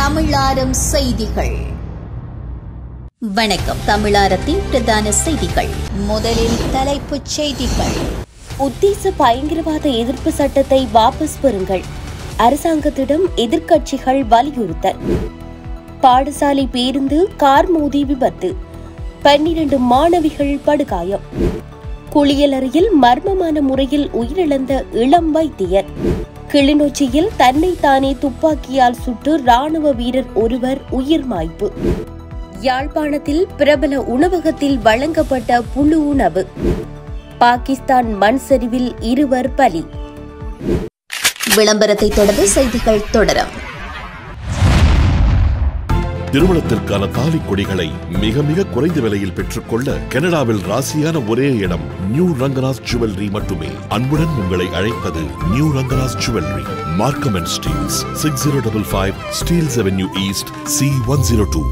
தமிழாரம் செய்திகள் வணக்கம் தமிழாரத்தின் பிரதான செய்திகள் முதலில் தலைப்புச் செய்திகள் உத்தேச பயங்கரவாத எதிர்ப்பு சட்டத்தை வாபஸ் பெறுங்கள் அரசாங்கத்திடம் எதிர்க்கட்சிகள் வலியுறுத்தல் பாடசாலை பேருந்து கார் மோதி விபத்து பன்னிரண்டு மாணவிகள் படுகாயம் குளியலறையில் மர்மமான முறையில் உயிரிழந்த இளம் வைத்தியர் கிளிநொச்சியில் தன்னைத்தானே துப்பாக்கியால் சுட்டு ராணுவ வீரர் ஒருவர் உயிர் மாய்ப்பு யாழ்ப்பாணத்தில் பிரபல உணவகத்தில் வழங்கப்பட்ட புழு உணவு பாகிஸ்தான் மண் சரிவில் இருவர் பலி விளம்பரத்தை தொடர்ந்து செய்திகள் தொடரும் திருமணத்திற்கான தாலி கொடிகளை மிக மிக குறைந்த விலையில் பெற்றுக்கொள்ள கனடாவில் ராசியான ஒரே இடம் நியூ ரங்கராஜ் ஜுவல்லரி மட்டுமே அன்புடன் உங்களை அழைப்பது new Rangaraj jewellery Markham and Steeles six zero double five Steeles Avenue East C one zero two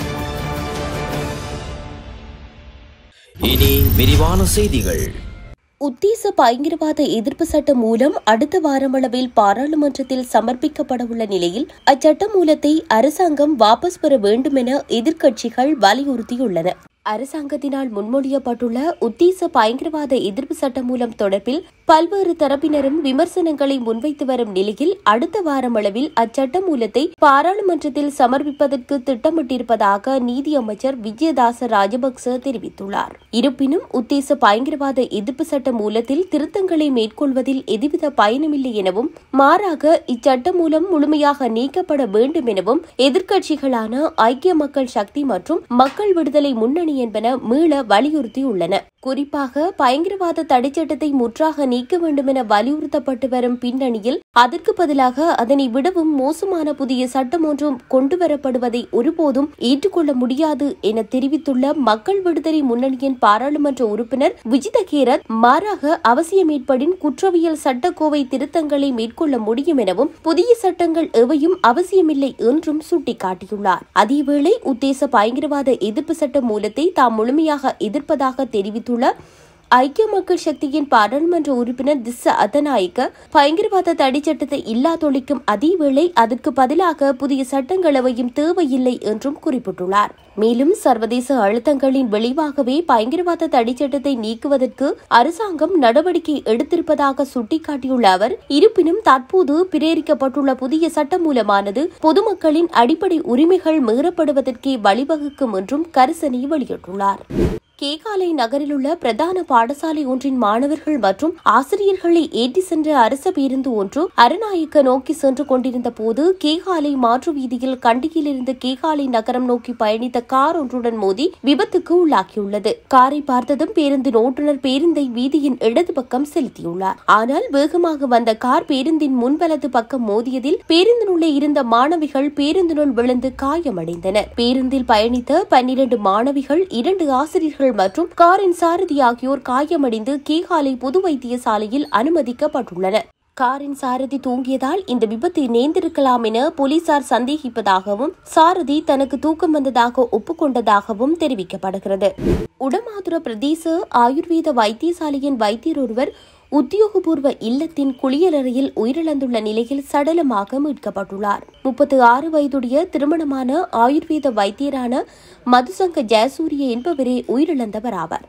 இனி விரிவான செய்திகள் உத்தேச பயங்கரவாத எதிர்ப்பு சட்டம் மூலம் அடுத்த வாரமளவில் பாராளுமன்றத்தில் சமர்ப்பிக்கப்படவுள்ள நிலையில் அச்சட்ட மூலத்தை அரசாங்கம் வாபஸ் பெற வேண்டும் என எதிர்க்கட்சிகள் வலியுறுத்தியுள்ளன அரசாங்கத்தினால் முன்மொழியப்பட்டுள்ள உத்தேச பயங்கரவாத எதிர்ப்பு சட்டம் மூலம் தொடர்பில் பல்வேறு தரப்பினரும் விமர்சனங்களை முன்வைத்து வரும் நிலையில் அடுத்த வாரம் அளவில் அச்சட்ட மூலத்தை பாராளுமன்றத்தில் சமர்ப்பிப்பதற்கு திட்டமிட்டிருப்பதாக நீதி அமைச்சர் விஜயதாச ராஜபக்ச தெரிவித்துள்ளார் இருப்பினும் உத்தேச பயங்கரவாத எதிர்ப்பு சட்ட மூலத்தில் திருத்தங்களை மேற்கொள்வதில் எதுவித பயனுமில்லை எனவும் மாறாக இச்சட்ட மூலம் முழுமையாக நீக்கப்பட வேண்டும் எனவும் எதிர்க்கட்சிகளான ஐக்கிய மக்கள் சக்தி மற்றும் மக்கள் விடுதலை முன்னணி என்பன மீள வலியுறுத்தியுள்ளன குறிப்பாக பயங்கரவாத தடைச்சட்டத்தை முற்றாக நீக்க வேண்டும் என வலியுறுத்தப்பட்டு வரும் பின்னணியில் அதற்கு பதிலாக அதனை விடவும் மோசமான புதிய சட்டம் ஒன்றும் கொண்டுவரப்படுவதை ஒருபோதும் ஏற்றுக்கொள்ள முடியாது என தெரிவித்துள்ள மக்கள் விடுதலை முன்னணியின் பாராளுமன்ற உறுப்பினர் விஜித கேரத் மாறாக அவசியமேற்படின் குற்றவியல் சட்டக்கோவை திருத்தங்களை மேற்கொள்ள முடியும் எனவும் புதிய சட்டங்கள் எவையும் அவசியமில்லை என்றும் சுட்டிக்காட்டியுள்ளார் அதேவேளை உத்தேச பயங்கரவாத எதிர்ப்பு சட்ட மூலத்தை தாம் முழுமையாக எதிர்ப்பதாக தெரிவித்துள்ள ஐக்கிய மக்கள் சக்தியின் பாராளுமன்ற உறுப்பினர் திஸ்ஸ அதநாயக்க பயங்கரவாத தடை சட்டத்தை இல்லாதொழிக்கும் அதேவேளை அதற்கு பதிலாக புதிய சட்டங்களவையும் தேவையில்லை என்றும் குறிப்பிட்டுள்ளார் மேலும் சர்வதேச அழுத்தங்களின் விளைவாகவே பயங்கரவாத தடை சட்டத்தை நீக்குவதற்கு அரசாங்கம் நடவடிக்கை எடுத்திருப்பதாக சுட்டிக்காட்டியுள்ள அவர் இருப்பினும் தற்போது பிரேரிக்கப்பட்டுள்ள புதிய சட்டம் மூலமானது பொதுமக்களின் அடிப்படை உரிமைகள் மீறப்படுவதற்கே வழிவகுக்கும் என்றும் கரிசனை வெளியிட்டுள்ளார் கேகாலை நகரில் உள்ள பிரதான பாடசாலை ஒன்றின் மாணவர்கள் மற்றும் ஆசிரியர்களை ஏற்றி சென்ற அரச பேருந்து ஒன்று அரநாயக்க நோக்கி சென்று கொண்டிருந்த போது கேகாலை மாற்று வீதியில் கண்டியிலிருந்து கேகாலை நகரம் நோக்கி பயணித்த கார் ஒன்றுடன் மோதி விபத்துக்கு உள்ளாக்கியுள்ளது காரை பார்த்ததும் பேருந்தின் ஓட்டுநர் பேருந்தை வீதியின் இடது பக்கம் செலுத்தியுள்ளார் ஆனால் வேகமாக வந்த கார் பேருந்தின் முன்வலது பக்கம் மோதியதில் பேருந்தினுள்ளே இருந்த மாணவிகள் பேருந்தினுள் விழுந்து காயமடைந்தனர் பேருந்தில் பயணித்த பன்னிரண்டு மாணவிகள் இரண்டு ஆசிரியர்கள் மற்றும் காரின் சாரதி ஆகியோர் காயமடைந்து கீகாலை பொது வைத்தியசாலையில் அனுமதிக்கப்பட்டுள்ளனர் காரின் சாரதி தூங்கியதால் இந்த விபத்து நேர்ந்திருக்கலாம் என போலீசார் சந்தேகிப்பதாகவும் சாரதி தனக்கு தூக்கம் வந்ததாக ஒப்புக்கொண்டதாகவும் தெரிவிக்கப்படுகிறது உடமாதுர பிரதேச ஆயுர்வேத வைத்தியசாலையின் வைத்தியர் ஒருவர் உத்தியோகபூர்வ இல்லத்தின் குளியலறையில் உயிரிழந்துள்ள நிலையில் சடலமாக மீட்கப்பட்டுள்ளார் முப்பத்தி ஆறு வயதுடைய திருமணமான ஆயுர்வேத வைத்தியரான மதுசங்க ஜெயசூரிய என்பவரே உயிரிழந்தவர் ஆவார்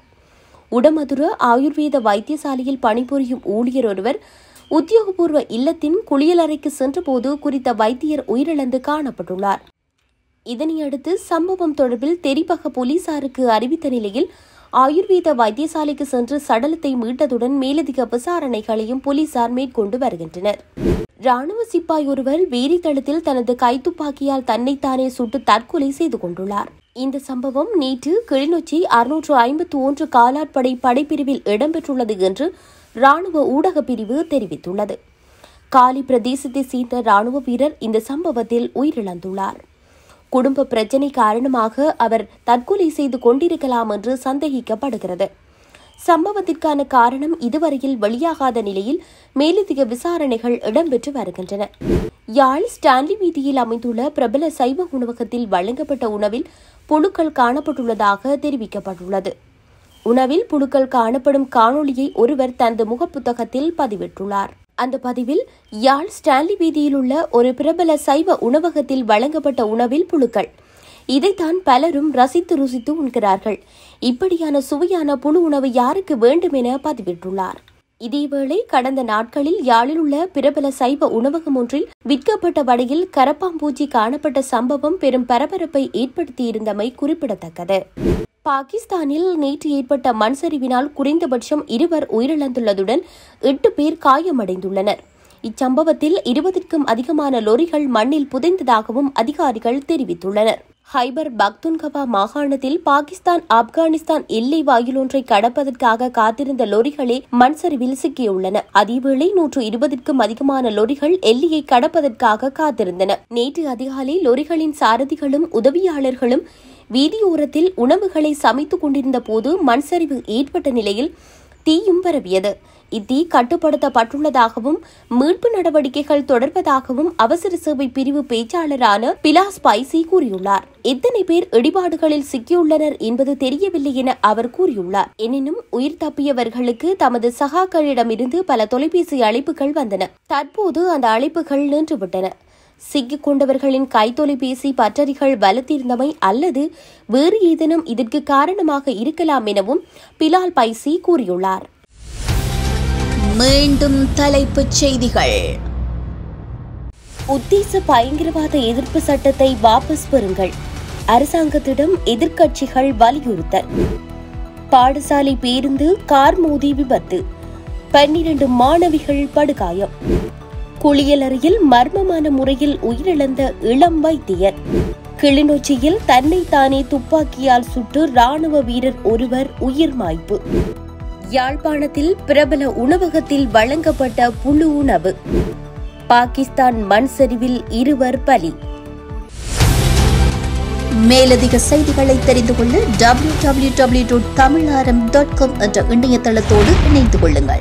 உடமதுர ஆயுர்வேத வைத்தியசாலையில் பணிபுரியும் ஊழியர் ஒருவர் உத்தியோகபூர்வ இல்லத்தின் குளியலறைக்கு சென்றபோது குறித்த வைத்தியர் உயிரிழந்து காணப்பட்டுள்ளார் இதனையடுத்து சம்பவம் தொடர்பில் தெரிபக போலீசாருக்கு அறிவித்த நிலையில் ஆயுர்வேத வைத்தியசாலைக்கு சென்று சடலத்தை மீட்டதுடன் மேலதிக விசாரணைகளையும் போலீசார் மேற்கொண்டு வருகின்றனர் ராணுவ சிப்பாய் ஒருவர் வேரித்தளத்தில் தனது கைத்துப்பாக்கியால் தன்னைத்தானே சுட்டு தற்கொலை செய்து கொண்டுள்ளார் இந்த சம்பவம் நேற்று கிளிநொச்சி அறுநூற்று ஐம்பத்தி ஒன்று காலாட்படை படைப்பிரிவில் இடம்பெற்றுள்ளது என்று ராணுவ ஊடக பிரிவு தெரிவித்துள்ளது காலி பிரதேசத்தை சேர்ந்த ராணுவ வீரர் இந்த சம்பவத்தில் உயிரிழந்துள்ளார் குடும்ப பிரச்சினை காரணமாக அவர் தற்கொலை செய்து கொண்டிருக்கலாம் என்று சந்தேகிக்கப்படுகிறது சம்பவத்திற்கான காரணம் இதுவரையில் வெளியாகாத நிலையில் மேலதிக விசாரணைகள் இடம்பெற்று வருகின்றன யாழ் ஸ்டான்லி வீதியில் அமைந்துள்ள பிரபல சைவ உணவகத்தில் வழங்கப்பட்ட உணவில் புழுக்கள் காணப்பட்டுள்ளதாக தெரிவிக்கப்பட்டுள்ளது உணவில் புழுக்கள் காணப்படும் காணொளியை ஒருவர் தனது முகப்புத்தகத்தில் பதிவிட்டுள்ளார் அந்த பதிவில் யாழ் ஸ்டான்லி வீதியில் உள்ள ஒரு பிரபல சைவ உணவகத்தில் வழங்கப்பட்ட உணவில் புழுக்கள் இதைத்தான் பலரும் ரசித்து ருசித்து உண்கிறார்கள் இப்படியான சுவையான புழு உணவு யாருக்கு வேண்டும் என பதிவிட்டுள்ளார் இதேவேளை கடந்த நாட்களில் யாழில் உள்ள பிரபல சைவ உணவகம் ஒன்றில் விற்கப்பட்ட வடையில் கரப்பாம்பூச்சி காணப்பட்ட சம்பவம் பெரும் பரபரப்பை ஏற்படுத்தியிருந்தமை குறிப்பிடத்தக்கது பாகிஸ்தானில் நேற்று ஏற்பட்ட மண் சரிவினால் குறைந்தபட்சம் இருவர் உயிரிழந்துள்ளதுடன் எட்டு பேர் காயமடைந்துள்ளனர் இச்சம்பவத்தில் இருபதுக்கும் அதிகமான லொரிகள் மண்ணில் புதைந்ததாகவும் அதிகாரிகள் தெரிவித்துள்ளனர் ஹைபர் பக்துன்கவா மாகாணத்தில் பாகிஸ்தான் ஆப்கானிஸ்தான் எல்லை வாயில் ஒன்றை கடப்பதற்காக காத்திருந்த லொரிகளே மண் சரிவில் சிக்கியுள்ளன அதேவேளை நூற்று இருபதுக்கும் அதிகமான லொரிகள் எல்லையை கடப்பதற்காக காத்திருந்தன நேற்று அதிகாலை லொரிகளின் சாரதிகளும் உதவியாளர்களும் வீதியோரத்தில் உணவுகளை சமைத்துக் கொண்டிருந்த போது மண் சரிவு ஏற்பட்ட நிலையில் தீயும் பரவியது இத்தீ கட்டுப்படுத்தப்பட்டுள்ளதாகவும் மீட்பு நடவடிக்கைகள் தொடர்வதாகவும் அவசர சேவை பிரிவு பேச்சாளரான பிலாஸ் பைசி கூறியுள்ளார் எத்தனை பேர் இடிபாடுகளில் சிக்கியுள்ளனர் என்பது தெரியவில்லை என அவர் கூறியுள்ளார் எனினும் உயிர் தப்பியவர்களுக்கு தமது சகாக்களிடமிருந்து பல தொலைபேசி அழைப்புகள் வந்தன தற்போது அந்த அழைப்புகள் நின்றுவிட்டன சிக்கிக் கொண்டவர்களின் கைத்தொலைபேசி பற்றறிகள் வலுத்திருந்தமை அல்லது வேறு ஏதேனும் இதற்கு காரணமாக இருக்கலாம் எனவும் பிலால் பைசி கூறியுள்ளார் மீண்டும் தலைப்புச் செய்திகள் உத்தேச பயங்கரவாத எதிர்ப்பு சட்டத்தை வாபஸ் பெறுங்கள் அரசாங்கத்திடம் எதிர்க்கட்சிகள் வலியுறுத்தல் பாடசாலை பேருந்து கார் மோதி விபத்து பன்னிரண்டு மாணவிகள் படுகாயம் குளியலறையில் மர்மமான முறையில் உயிரிழந்த இளம் வைத்தியர் கிளிநொச்சியில் தன்னைத்தானே துப்பாக்கியால் சுட்டு ராணுவ வீரர் ஒருவர் உயிர் மாய்ப்பு யாழ்ப்பாணத்தில் பிரபல உணவகத்தில் வழங்கப்பட்ட புழு உணவு பாகிஸ்தான் மண் சரிவில் இருவர் பலி மேலதிக செய்திகளை தெரிந்து கொள்ள W W W dot Tamilaram dot com என்ற இணையதளத்தோடு இணைந்து கொள்ளுங்கள்